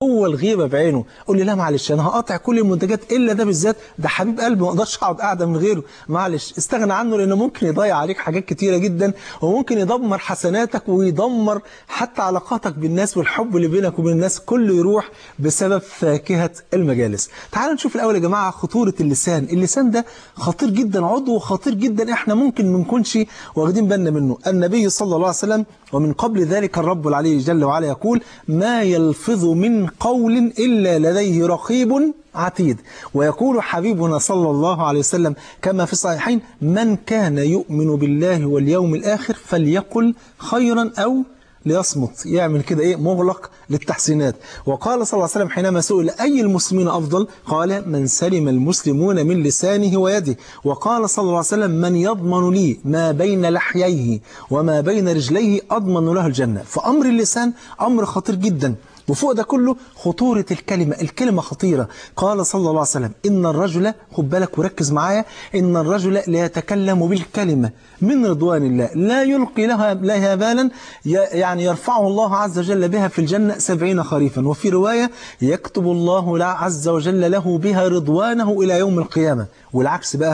هو الغيبة بعينه قول لي لا معلش أنا هقطع كل المنتجات إلا ده بالذات ده حبيب قلبي ما أقدرش أقعد قاعدة من غيره معلش استغنى عنه لأنه ممكن يضيع عليك حاجات كتيرة جدا وممكن يدمر حسناتك ويدمر حتى علاقاتك بالناس والحب اللي بينك وبين الناس كله يروح بسبب فاكهة المجالس تعالوا نشوف الأول يا جماعة خطورة اللسان اللسان ده خطير جدا عضو خطير جدا إحنا ممكن ما نكونش واخدين بالنا منه النبي صلى الله عليه وسلم ومن قبل ذلك الرب العلي جل وعلا يقول ما يلفظ من قول إلا لديه رقيب عتيد ويقول حبيبنا صلى الله عليه وسلم كما في الصحيحين من كان يؤمن بالله واليوم الآخر فليقل خيرا أو ليصمت يعمل كده ايه مغلق للتحسينات وقال صلى الله عليه وسلم حينما سئل أي المسلمين أفضل قال من سلم المسلمون من لسانه ويده وقال صلى الله عليه وسلم من يضمن لي ما بين لحييه وما بين رجليه أضمن له الجنة فأمر اللسان أمر خطير جدا وفوق ده كله خطورة الكلمة الكلمة خطيرة قال صلى الله عليه وسلم إن الرجل خد بالك وركز معايا إن الرجل لا يتكلم بالكلمة من رضوان الله لا يلقي لها, لها بالا يعني يرفعه الله عز وجل بها في الجنة سبعين خريفا وفي رواية يكتب الله عز وجل له بها رضوانه إلى يوم القيامة والعكس بقى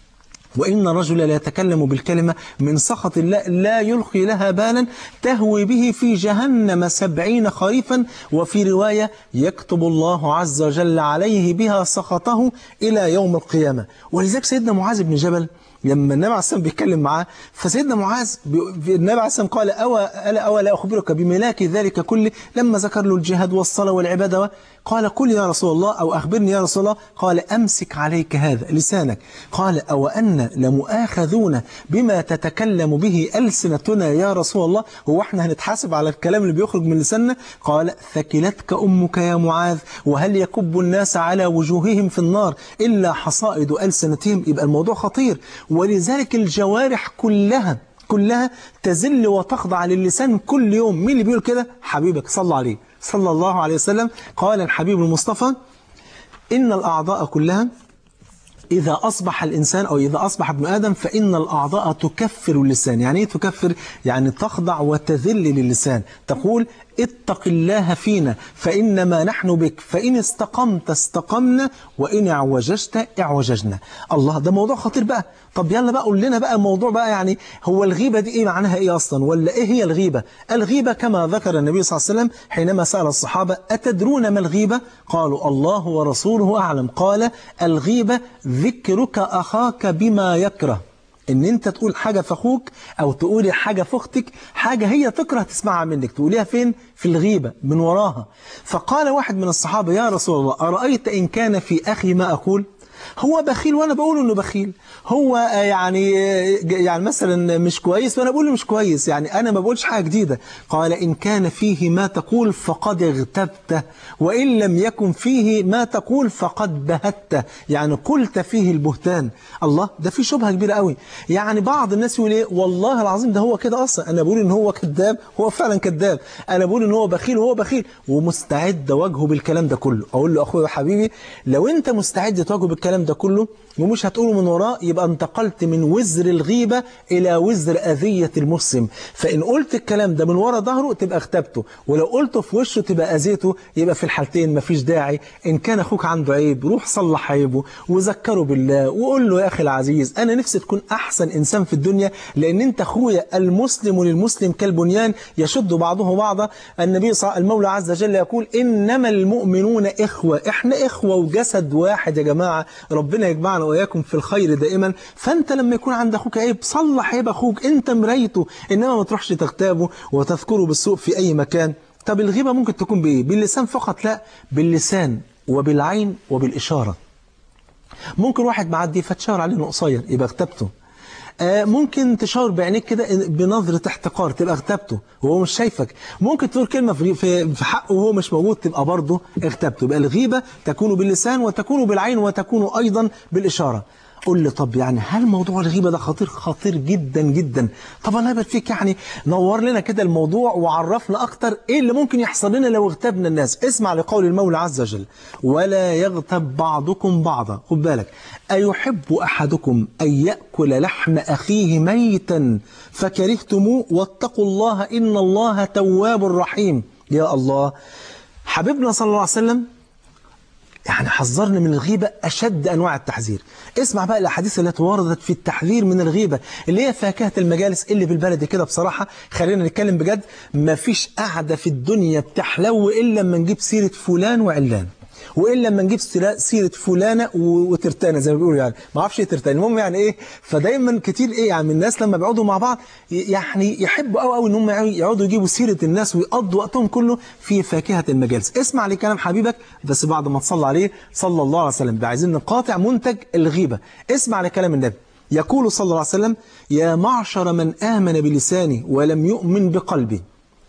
وإن الرجل لا يتكلم بالكلمة من سخط الله لا يلقي لها بالا تهوي به في جهنم سبعين خريفا وفي رواية يكتب الله عز وجل عليه بها سخطه إلى يوم القيامة ولذلك سيدنا معاذ بن جبل لما النبي عليه السلام بيتكلم معاه فسيدنا معاذ النبي عليه السلام قال أوى ألا أوى لا أخبرك بملاك ذلك كله لما ذكر له الجهاد والصلاة والعبادة قال قل يا رسول الله أو أخبرني يا رسول الله قال أمسك عليك هذا لسانك قال أو أن لمؤاخذون بما تتكلم به ألسنتنا يا رسول الله هو احنا هنتحاسب على الكلام اللي بيخرج من لساننا قال ثكلتك أمك يا معاذ وهل يكب الناس على وجوههم في النار إلا حصائد ألسنتهم يبقى الموضوع خطير ولذلك الجوارح كلها كلها تزل وتخضع للسان كل يوم مين اللي بيقول كده حبيبك صلى عليه صلى الله عليه وسلم قال الحبيب المصطفى إن الأعضاء كلها إذا أصبح الإنسان أو إذا أصبح ابن آدم فإن الأعضاء تكفر اللسان يعني إيه تكفر؟ يعني تخضع وتذل للسان تقول اتق الله فينا فإنما نحن بك فإن استقمت استقمنا وإن اعوججت اعوججنا الله ده موضوع خطير بقى طب يلا بقى قول لنا بقى الموضوع بقى يعني هو الغيبة دي إيه معناها إيه أصلا ولا إيه هي الغيبة الغيبة كما ذكر النبي صلى الله عليه وسلم حينما سأل الصحابة أتدرون ما الغيبة قالوا الله ورسوله أعلم قال الغيبة ذكرك أخاك بما يكره ان انت تقول حاجة في اخوك او تقولي حاجة في اختك حاجة هي تكره تسمعها منك تقوليها فين في الغيبة من وراها فقال واحد من الصحابة يا رسول الله أرأيت إن كان في أخي ما أقول هو بخيل وانا بقول انه بخيل هو يعني يعني مثلا مش كويس وانا بقول مش كويس يعني انا ما بقولش حاجه جديده قال ان كان فيه ما تقول فقد اغتبته وان لم يكن فيه ما تقول فقد بهته يعني قلت فيه البهتان الله ده في شبهه كبيره قوي يعني بعض الناس يقول ايه والله العظيم ده هو كده اصلا انا بقول ان هو كذاب هو فعلا كذاب انا بقول ان هو بخيل وهو بخيل ومستعد اواجهه بالكلام ده كله اقول له اخويا حبيبي لو انت مستعد تواجهه بالكلام ده كله ومش هتقوله من وراه يبقى انتقلت من وزر الغيبة إلى وزر أذية المسلم فإن قلت الكلام ده من ورا ظهره تبقى اغتبته ولو قلته في وشه تبقى أذيته يبقى في الحالتين مفيش داعي إن كان أخوك عنده عيب روح صلح عيبه وذكره بالله وقول له يا أخي العزيز أنا نفسي تكون أحسن إنسان في الدنيا لأن أنت أخويا المسلم للمسلم كالبنيان يشد بعضه بعضا النبي صلى المولى عز وجل يقول إنما المؤمنون إخوة إحنا إخوة وجسد واحد يا جماعة ربنا يجمعنا وإياكم في الخير دائما فأنت لما يكون عند أخوك عيب صلح عيب أخوك أنت مرايته إنما ما تروحش تغتابه وتذكره بالسوء في أي مكان طب الغيبة ممكن تكون بإيه باللسان فقط لا باللسان وبالعين وبالإشارة ممكن واحد معدي فتشاور عليه انه قصير يبقى اغتبته آه ممكن تشاور بعينيك كده بنظرة احتقار تبقى اغتبته وهو مش شايفك ممكن تقول كلمة في في حقه وهو مش موجود تبقى برضه اغتبته يبقى الغيبة تكون باللسان وتكون بالعين وتكون أيضا بالإشارة قول لي طب يعني هل موضوع الغيبة ده خطير خطير جدا جدا طب الله يبارك فيك يعني نور لنا كده الموضوع وعرفنا أكتر إيه اللي ممكن يحصل لنا لو اغتبنا الناس اسمع لقول المولى عز وجل ولا يغتب بعضكم بعضا خد بالك أيحب أحدكم أن يأكل لحم أخيه ميتا فكرهتموه واتقوا الله إن الله تواب رحيم يا الله حبيبنا صلى الله عليه وسلم يعني حذرنا من الغيبة أشد أنواع التحذير اسمع بقى الأحاديث التي وردت في التحذير من الغيبة اللي هي فاكهة المجالس اللي بالبلد كده بصراحة خلينا نتكلم بجد ما فيش قعدة في الدنيا بتحلو إلا لما نجيب سيرة فلان وعلان والا لما نجيب سيره فلانه وترتانه زي ما بيقولوا يعني ما اعرفش ايه ترتانه المهم يعني ايه فدايما كتير ايه يعني الناس لما بيقعدوا مع بعض يعني يحبوا قوي قوي ان هم يقعدوا يجيبوا سيره الناس ويقضوا وقتهم كله في فاكهه المجالس اسمع لكلام حبيبك بس بعد ما تصلى عليه صلى الله عليه وسلم عايزين نقاطع منتج الغيبه اسمع لكلام النبي يقول صلى الله عليه وسلم يا معشر من آمن بلسانه ولم يؤمن بقلبه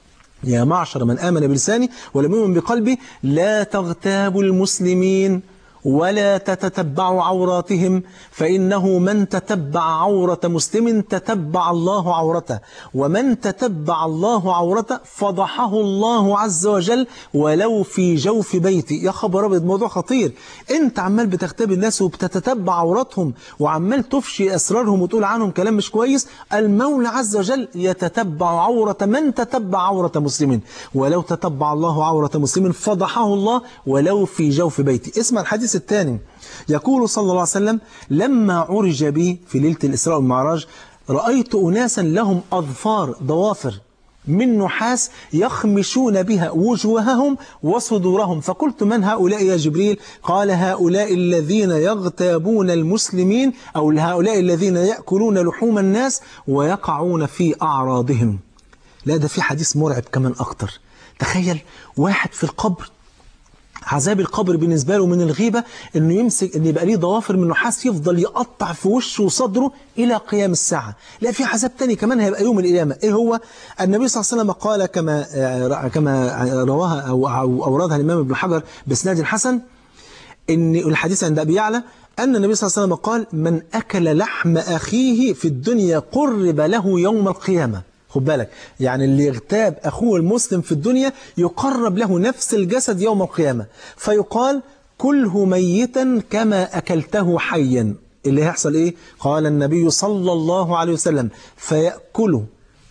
يا معشر من آمن بلسانه ولم يؤمن بقلبه لا تغتابوا المسلمين ولا تتتبعوا عوراتهم فإنه من تتبع عورة مسلم تتبع الله عورته ومن تتبع الله عورته فضحه الله عز وجل ولو في جوف بيتي يا خبر أبيض موضوع خطير انت عمال بتغتاب الناس وبتتتبع عوراتهم وعمال تفشي أسرارهم وتقول عنهم كلام مش كويس المولى عز وجل يتتبع عورة من تتبع عورة مسلم ولو تتبع الله عورة مسلم فضحه الله ولو في جوف بيتي اسمع الحديث الثاني يقول صلى الله عليه وسلم لما عرج بي في ليلة الإسراء والمعراج رأيت أناسا لهم أظفار ضوافر من نحاس يخمشون بها وجوههم وصدورهم فقلت من هؤلاء يا جبريل قال هؤلاء الذين يغتابون المسلمين أو هؤلاء الذين يأكلون لحوم الناس ويقعون في أعراضهم لا ده في حديث مرعب كمان أكتر تخيل واحد في القبر عذاب القبر بالنسبة له من الغيبة انه يمسك ان يبقى ليه ضوافر من نحاس يفضل يقطع في وشه وصدره الى قيام الساعة لا في عذاب تاني كمان هيبقى يوم القيامة ايه هو النبي صلى الله عليه وسلم قال كما كما رواها او اوردها الامام ابن حجر باسناد حسن ان الحديث عند ابي يعلى أن النبي صلى الله عليه وسلم قال من أكل لحم أخيه في الدنيا قرب له يوم القيامة خد بالك يعني اللي يغتاب أخوه المسلم في الدنيا يقرب له نفس الجسد يوم القيامة فيقال كله ميتا كما أكلته حيا اللي هيحصل إيه قال النبي صلى الله عليه وسلم فيأكله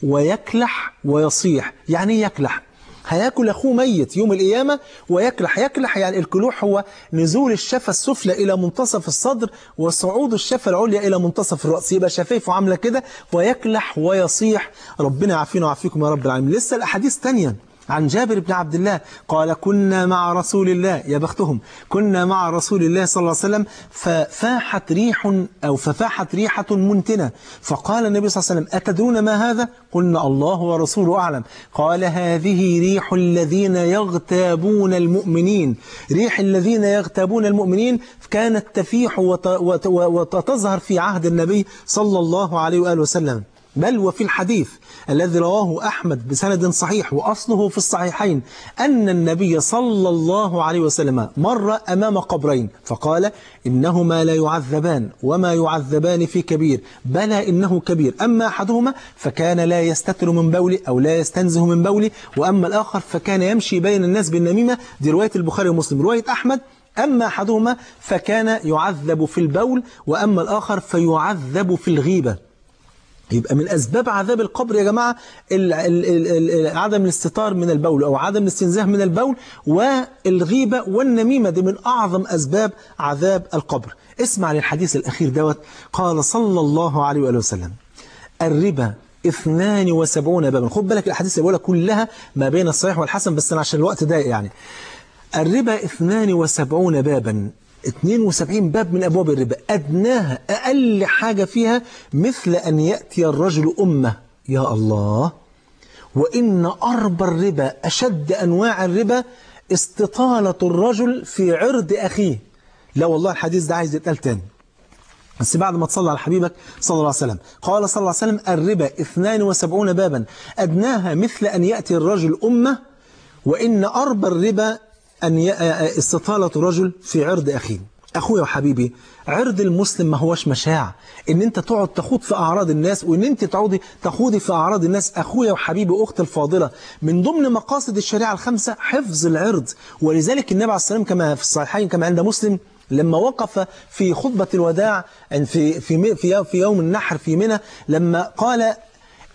ويكلح ويصيح يعني يكلح هياكل أخوه ميت يوم القيامة ويكلح يكلح يعني الكلوح هو نزول الشفة السفلى إلى منتصف الصدر وصعود الشفة العليا إلى منتصف الرأس يبقى شفايفه عاملة كده ويكلح ويصيح ربنا يعافينا ويعافيكم يا رب العالمين لسه الأحاديث تانية عن جابر بن عبد الله قال كنا مع رسول الله يا بختهم كنا مع رسول الله صلى الله عليه وسلم ففاحت ريح أو ففاحت ريحة منتنة فقال النبي صلى الله عليه وسلم أتدرون ما هذا قلنا الله ورسوله أعلم قال هذه ريح الذين يغتابون المؤمنين ريح الذين يغتابون المؤمنين كانت تفيح وتظهر في عهد النبي صلى الله عليه وآله وسلم بل وفي الحديث الذي رواه أحمد بسند صحيح وأصله في الصحيحين أن النبي صلى الله عليه وسلم مر أمام قبرين فقال إنهما لا يعذبان وما يعذبان في كبير بلى إنه كبير أما أحدهما فكان لا يستتر من بولي أو لا يستنزه من بولي وأما الآخر فكان يمشي بين الناس بالنميمة دي رواية البخاري ومسلم رواية أحمد أما أحدهما فكان يعذب في البول وأما الآخر فيعذب في الغيبة يبقى من أسباب عذاب القبر يا جماعة ال ال ال عدم الاستتار من البول أو عدم الاستنزاه من البول والغيبة والنميمة دي من أعظم أسباب عذاب القبر اسمع للحديث الأخير دوت قال صلى الله عليه وآله وسلم الربا 72 بابا خد بالك الأحاديث اللي بقولها كلها ما بين الصحيح والحسن بس أنا عشان الوقت ضايق يعني الربا 72 بابا 72 باب من أبواب الربا أدناها أقل حاجة فيها مثل أن يأتي الرجل أمة يا الله وإن أربى الربا أشد أنواع الربا استطالة الرجل في عرض أخيه لا والله الحديث ده عايز يتقال تاني بس بعد ما تصلى على حبيبك صلى الله عليه وسلم قال صلى الله عليه وسلم الربا 72 بابا أدناها مثل أن يأتي الرجل أمة وإن أربى الربا أن استطالة رجل في عرض أخيه أخويا وحبيبي عرض المسلم ما هوش مشاع إن أنت تقعد تخوض في أعراض الناس وإن أنت تعودي تخوضي في أعراض الناس أخويا وحبيبي أخت الفاضلة من ضمن مقاصد الشريعة الخمسة حفظ العرض ولذلك النبي عليه السلام كما في الصحيحين كما عند مسلم لما وقف في خطبة الوداع في في في في يوم النحر في منى لما قال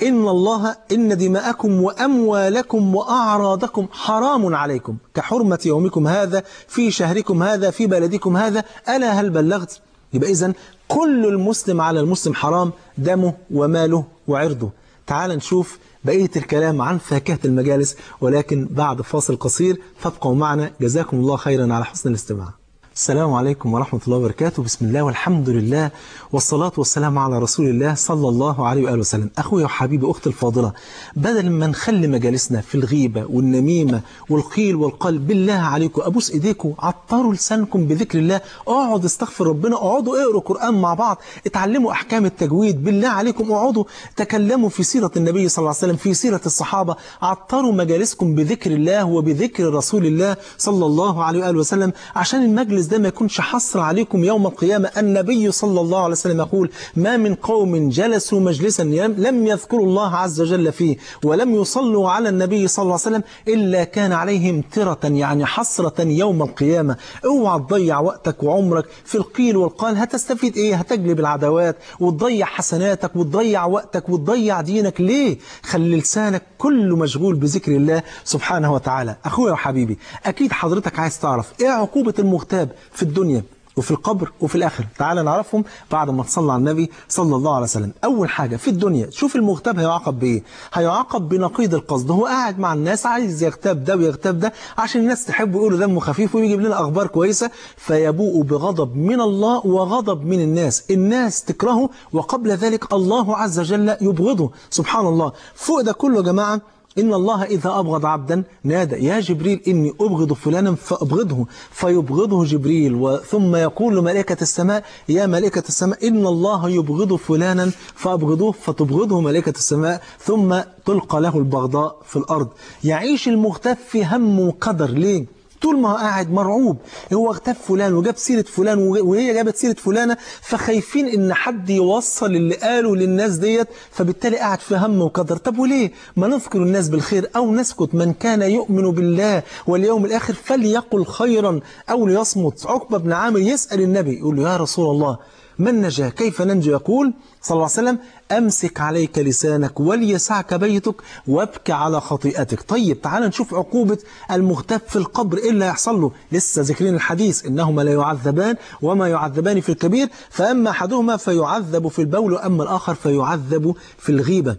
إن الله إن دماءكم وأموالكم وأعراضكم حرام عليكم كحرمة يومكم هذا في شهركم هذا في بلدكم هذا ألا هل بلغت يبقى إذن كل المسلم على المسلم حرام دمه وماله وعرضه تعال نشوف بقية الكلام عن فاكهة المجالس ولكن بعد فاصل قصير فابقوا معنا جزاكم الله خيرا على حسن الاستماع السلام عليكم ورحمة الله وبركاته بسم الله والحمد لله والصلاة والسلام على رسول الله صلى الله عليه وآله وسلم أخويا وحبيبي أختي الفاضلة بدل ما نخلي مجالسنا في الغيبة والنميمة والقيل والقال بالله عليكم أبوس إيديكم عطروا لسانكم بذكر الله اقعدوا استغفر ربنا اقعدوا اقروا قرآن مع بعض اتعلموا أحكام التجويد بالله عليكم اقعدوا تكلموا في سيرة النبي صلى الله عليه وسلم في سيرة الصحابة عطروا مجالسكم بذكر الله وبذكر رسول الله صلى الله عليه وآله وسلم عشان المجلس ده ما يكونش حصر عليكم يوم القيامة النبي صلى الله عليه وسلم يقول ما من قوم جلسوا مجلسا لم يذكروا الله عز وجل فيه ولم يصلوا على النبي صلى الله عليه وسلم إلا كان عليهم ترة يعني حسرة يوم القيامة اوعى تضيع وقتك وعمرك في القيل والقال هتستفيد ايه هتجلب العداوات وتضيع حسناتك وتضيع وقتك وتضيع دينك ليه خلي لسانك كله مشغول بذكر الله سبحانه وتعالى أخويا وحبيبي أكيد حضرتك عايز تعرف ايه عقوبة المغتاب في الدنيا وفي القبر وفي الآخر تعال نعرفهم بعد ما تصلى على النبي صلى الله عليه وسلم أول حاجة في الدنيا شوف المغتاب هيعاقب بإيه هيعاقب بنقيض القصد هو قاعد مع الناس عايز يغتاب ده ويغتاب ده عشان الناس تحبه يقولوا دمه خفيف ويجيب لنا أخبار كويسة فيبوء بغضب من الله وغضب من الناس الناس تكرهه وقبل ذلك الله عز وجل يبغضه سبحان الله فوق ده كله يا جماعة إن الله إذا أبغض عبدا نادى يا جبريل إني أبغض فلانا فأبغضه فيبغضه جبريل ثم يقول لملائكة السماء يا ملائكة السماء إن الله يبغض فلانا فأبغضوه فتبغضه ملائكة السماء ثم تلقى له البغضاء في الأرض يعيش المغتاب في هم وقدر ليه؟ طول ما هو قاعد مرعوب هو اغتاب فلان وجاب سيرة فلان وهي جابت سيرة فلانة فخايفين ان حد يوصل اللي قاله للناس ديت فبالتالي قاعد في هم وقدر طب وليه ما نذكر الناس بالخير او نسكت من كان يؤمن بالله واليوم الاخر فليقل خيرا او ليصمت عقبة بن عامر يسأل النبي يقول له يا رسول الله من نجا كيف ننجو يقول صلى الله عليه وسلم أمسك عليك لسانك وليسعك بيتك وابكي على خطيئتك طيب تعال نشوف عقوبة المغتاب في القبر إيه اللي هيحصل له لسه ذكرين الحديث إنهما لا يعذبان وما يعذبان في الكبير فأما أحدهما فيعذب في البول وأما الآخر فيعذب في الغيبة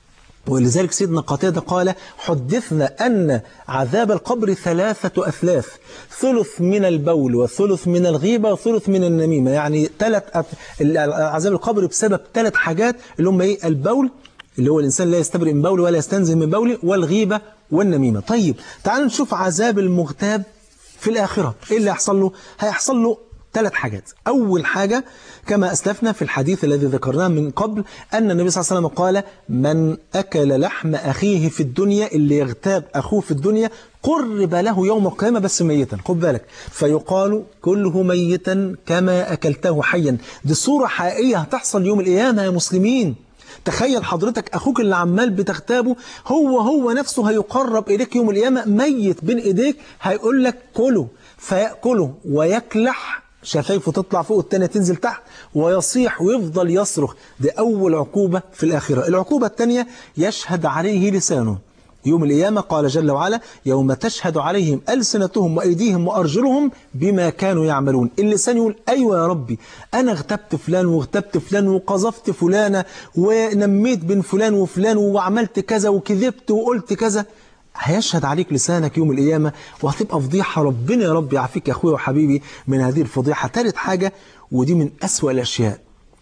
ولذلك سيدنا قتادة قال حدثنا أن عذاب القبر ثلاثة أثلاث ثلث من البول وثلث من الغيبة وثلث من النميمة يعني ثلاث أف... عذاب القبر بسبب ثلاث حاجات اللي هم إيه البول اللي هو الإنسان لا يستبرئ من بوله ولا يستنزه من بوله والغيبة والنميمة طيب تعالوا نشوف عذاب المغتاب في الآخرة إيه اللي هيحصل له هيحصل له ثلاث حاجات أول حاجة كما أسلفنا في الحديث الذي ذكرناه من قبل أن النبي صلى الله عليه وسلم قال من أكل لحم أخيه في الدنيا اللي يغتاب أخوه في الدنيا قرب له يوم القيامة بس ميتا خد بالك فيقال كله ميتا كما أكلته حيا دي صورة حقيقية هتحصل يوم القيامة يا مسلمين تخيل حضرتك أخوك اللي عمال بتغتابه هو هو نفسه هيقرب إليك يوم القيامة ميت بين إيديك هيقول لك كله فيأكله ويكلح شفايفه تطلع فوق والتانية تنزل تحت ويصيح ويفضل يصرخ دي أول عقوبة في الآخرة العقوبة الثانية يشهد عليه لسانه يوم القيامة قال جل وعلا يوم تشهد عليهم ألسنتهم وأيديهم وأرجلهم بما كانوا يعملون اللسان يقول أيوة يا ربي أنا اغتبت فلان واغتبت فلان وقذفت فلانة ونميت بين فلان وفلان وعملت كذا وكذبت وقلت كذا هيشهد عليك لسانك يوم القيامة وهتبقى فضيحة ربنا يا رب يعافيك يا أخويا وحبيبي من هذه الفضيحة ثالث حاجة ودي من أسوأ الأشياء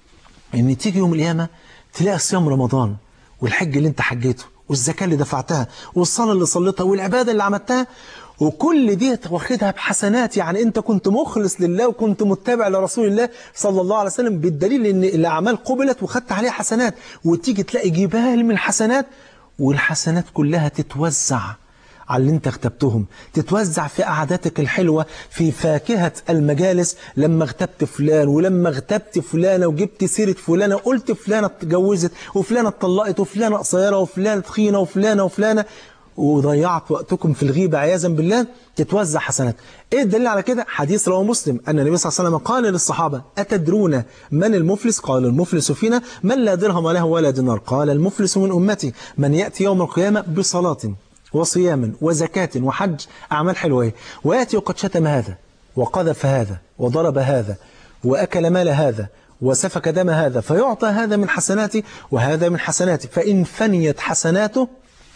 إن تيجي يوم القيامة تلاقي صيام رمضان والحج اللي أنت حجيته والزكاة اللي دفعتها والصلاة اللي صليتها والعبادة اللي عملتها وكل دي واخدها بحسنات يعني انت كنت مخلص لله وكنت متبع لرسول الله صلى الله عليه وسلم بالدليل ان الاعمال قبلت وخدت عليها حسنات وتيجي تلاقي جبال من الحسنات والحسنات كلها تتوزع على اللي انت اغتبتهم تتوزع في قعداتك الحلوة في فاكهة المجالس لما اغتبت فلان ولما اغتبت فلانة وجبت سيرة فلانة وقلت فلانة اتجوزت وفلانة اتطلقت وفلانة قصيرة وفلانة تخينة وفلانة وفلانة وضيعت وقتكم في الغيبة عياذا بالله تتوزع حسنات ايه الدليل على كده حديث رواه مسلم أن النبي صلى الله عليه وسلم قال للصحابة أتدرون من المفلس قال المفلس فينا من لا درهم له ولا دينار قال المفلس من أمتي من يأتي يوم القيامة بصلاة وصيام وزكاة وحج أعمال حلوة ويأتي وقد شتم هذا وقذف هذا وضرب هذا وأكل مال هذا وسفك دم هذا فيعطى هذا من حسناته وهذا من حسناته فإن فنيت حسناته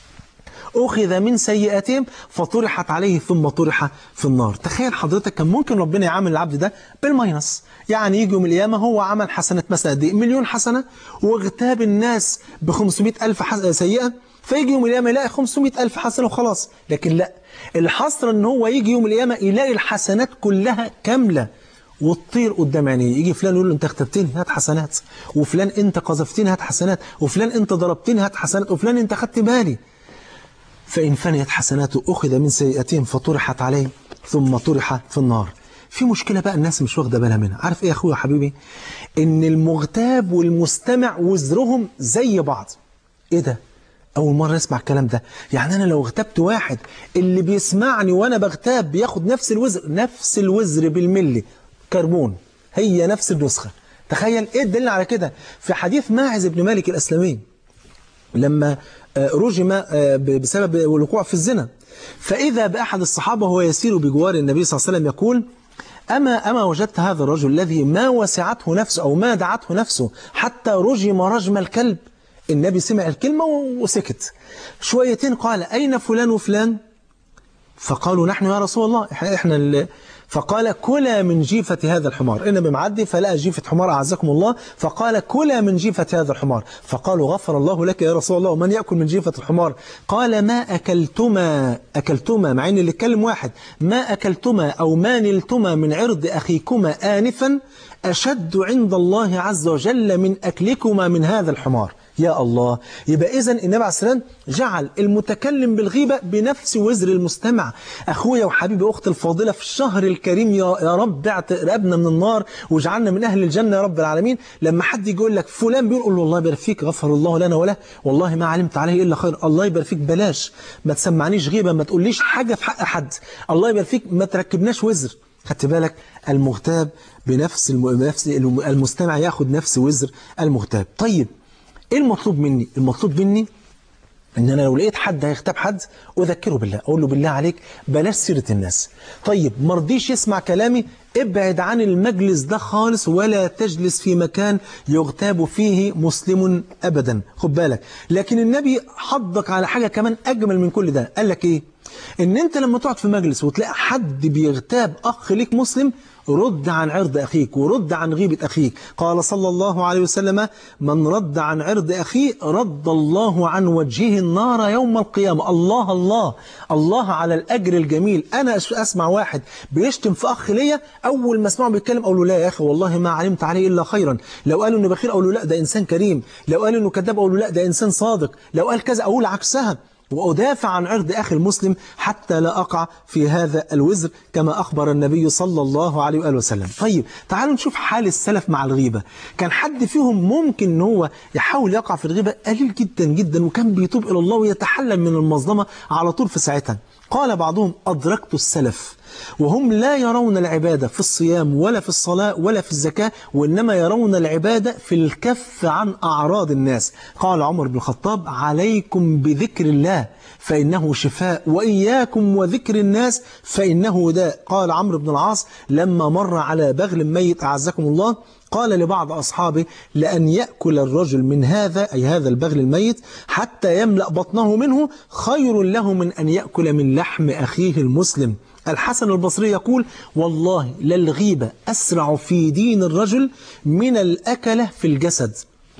أخذ من سيئاتهم فطرحت عليه ثم طرح في النار تخيل حضرتك كان ممكن ربنا يعامل العبد ده بالماينس يعني يجي يوم القيامة هو عمل حسنات مثلا قد مليون حسنة واغتاب الناس ب 500 ألف سيئة فيجي يوم القيامة يلاقي 500 ألف حسنة وخلاص لكن لا الحصر ان هو يجي يوم القيامة يلاقي الحسنات كلها كاملة وتطير قدام عينيه يجي فلان يقول له انت اغتبتني هات حسنات وفلان انت قذفتني هات حسنات وفلان انت ضربتني هات حسنات وفلان انت خدت بالي فإن فنيت حسناته أخذ من سيئاتهم فطرحت عليه ثم طرح في النار في مشكلة بقى الناس مش واخدة بالها منها عارف ايه يا اخويا حبيبي ان المغتاب والمستمع وزرهم زي بعض ايه ده أول مرة أسمع الكلام ده يعني أنا لو اغتبت واحد اللي بيسمعني وأنا بغتاب بياخد نفس الوزر نفس الوزر بالملي كربون هي نفس النسخة تخيل إيه الدليل على كده في حديث ماعز بن مالك الأسلمي لما رجم بسبب الوقوع في الزنا فإذا بأحد الصحابة هو يسير بجوار النبي صلى الله عليه وسلم يقول أما أما وجدت هذا الرجل الذي ما وسعته نفسه أو ما دعته نفسه حتى رجم رجم الكلب النبي سمع الكلمة وسكت شويتين قال أين فلان وفلان فقالوا نحن يا رسول الله إحنا, إحنا فقال كلا من جيفة هذا الحمار إن بمعدي فلقى جيفة حمار أعزكم الله فقال كلا من جيفة هذا الحمار فقالوا غفر الله لك يا رسول الله ومن يأكل من جيفة الحمار قال ما أكلتما أكلتما مع إن اللي اتكلم واحد ما أكلتما أو ما نلتما من عرض أخيكما آنفا أشد عند الله عز وجل من أكلكما من هذا الحمار يا الله يبقى إذا النبي عليه السلام جعل المتكلم بالغيبة بنفس وزر المستمع أخويا وحبيبي أختي الفاضلة في الشهر الكريم يا, يا رب رقبنا من النار واجعلنا من أهل الجنة يا رب العالمين لما حد يجي يقول لك فلان بيقول له الله يبارك فيك غفر الله لنا وله والله ما علمت عليه إلا خير الله يبارك فيك بلاش ما تسمعنيش غيبة ما تقوليش حاجة في حق حد الله يبارك فيك ما تركبناش وزر خدت بالك المغتاب بنفس بنفس المستمع ياخد نفس وزر المغتاب طيب ايه المطلوب مني المطلوب مني ان انا لو لقيت حد هيغتاب حد اذكره بالله اقول له بالله عليك بلاش سيره الناس طيب ما رضيش يسمع كلامي ابعد عن المجلس ده خالص ولا تجلس في مكان يغتاب فيه مسلم ابدا خد بالك لكن النبي حضك على حاجه كمان اجمل من كل ده قال لك ايه ان انت لما تقعد في مجلس وتلاقي حد بيغتاب اخ ليك مسلم رد عن عرض أخيك ورد عن غيبة أخيك قال صلى الله عليه وسلم من رد عن عرض أخيه رد الله عن وجهه النار يوم القيامة الله الله الله على الأجر الجميل أنا أسمع واحد بيشتم في أخ ليا أول ما أسمعه بيتكلم أقول له لا يا أخي والله ما علمت عليه إلا خيرا لو قالوا إنه بخير أقول له لا ده إنسان كريم لو قالوا إنه كذاب أقول له لا ده إنسان صادق لو قال كذا أقول عكسها وأدافع عن عرض أخي المسلم حتى لا أقع في هذا الوزر كما أخبر النبي صلى الله عليه وآله وسلم طيب تعالوا نشوف حال السلف مع الغيبة كان حد فيهم ممكن أن هو يحاول يقع في الغيبة قليل جدا جدا وكان بيتوب إلى الله ويتحلل من المظلمة على طول في ساعتها قال بعضهم أدركت السلف وهم لا يرون العبادة في الصيام ولا في الصلاة ولا في الزكاة وإنما يرون العبادة في الكف عن أعراض الناس قال عمر بن الخطاب عليكم بذكر الله فإنه شفاء وإياكم وذكر الناس فإنه داء قال عمرو بن العاص لما مر على بغل ميت أعزكم الله قال لبعض أصحابه لأن يأكل الرجل من هذا أي هذا البغل الميت حتى يملأ بطنه منه خير له من أن يأكل من لحم أخيه المسلم الحسن البصري يقول والله للغيبة أسرع في دين الرجل من الأكلة في الجسد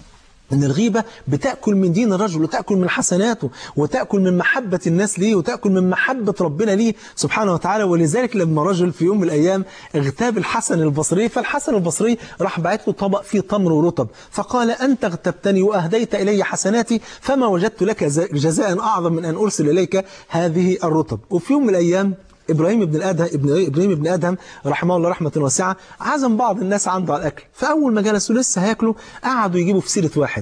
ان الغيبة بتأكل من دين الرجل وتأكل من حسناته وتأكل من محبة الناس ليه وتأكل من محبة ربنا ليه سبحانه وتعالى ولذلك لما رجل في يوم من الأيام اغتاب الحسن البصري فالحسن البصري راح بعت له طبق فيه تمر ورطب فقال أنت اغتبتني وأهديت إلي حسناتي فما وجدت لك جزاء أعظم من أن أرسل إليك هذه الرطب وفي يوم من الأيام إبراهيم بن آدم ابن إبراهيم بن آدم رحمه الله رحمة واسعة عزم بعض الناس عنده على الأكل فأول ما جلسوا لسه هياكلوا قعدوا يجيبوا في سيرة واحد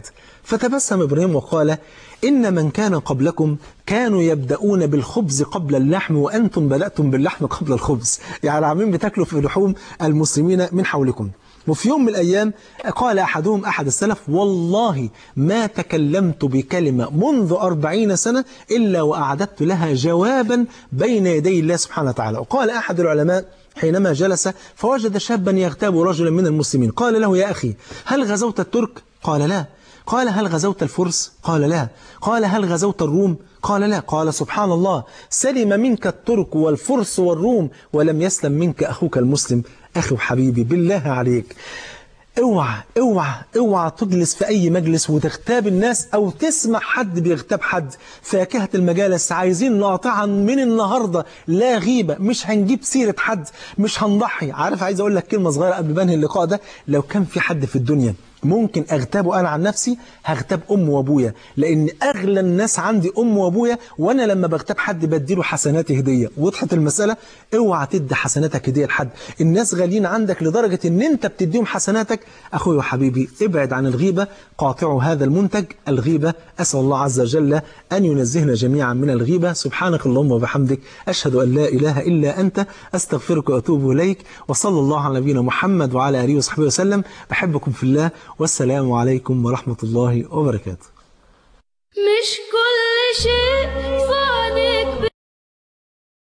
فتبسم إبراهيم وقال إن من كان قبلكم كانوا يبدأون بالخبز قبل اللحم وأنتم بدأتم باللحم قبل الخبز يعني عاملين بتاكلوا في لحوم المسلمين من حولكم وفي يوم من الأيام قال أحدهم أحد السلف والله ما تكلمت بكلمة منذ أربعين سنة إلا وأعددت لها جوابا بين يدي الله سبحانه وتعالى وقال أحد العلماء حينما جلس فوجد شابا يغتاب رجلا من المسلمين قال له يا أخي هل غزوت الترك؟ قال لا قال هل غزوت الفرس؟ قال لا قال هل غزوت الروم؟ قال لا قال سبحان الله سلم منك الترك والفرس والروم ولم يسلم منك أخوك المسلم أخي وحبيبي بالله عليك اوعى اوعى اوعى تجلس في اي مجلس وتغتاب الناس او تسمع حد بيغتاب حد فاكهة المجالس عايزين نقطعها من النهاردة لا غيبة مش هنجيب سيرة حد مش هنضحي عارف عايز اقول لك كلمة صغيرة قبل بنهي اللقاء ده لو كان في حد في الدنيا ممكن اغتابه انا عن نفسي هغتاب امي وابويا لان اغلى الناس عندي امي وابويا وانا لما بغتاب حد بديله حسناتي هديه وضحت المساله اوعى تدي حسناتك هديه لحد الناس غاليين عندك لدرجه ان انت بتديهم حسناتك اخوي وحبيبي ابعد عن الغيبه قاطعوا هذا المنتج الغيبه اسال الله عز وجل ان ينزهنا جميعا من الغيبه سبحانك اللهم وبحمدك اشهد ان لا اله الا انت استغفرك واتوب اليك وصلى الله على نبينا محمد وعلى اله وصحبه وسلم بحبكم في الله والسلام عليكم ورحمة الله وبركاته مش كل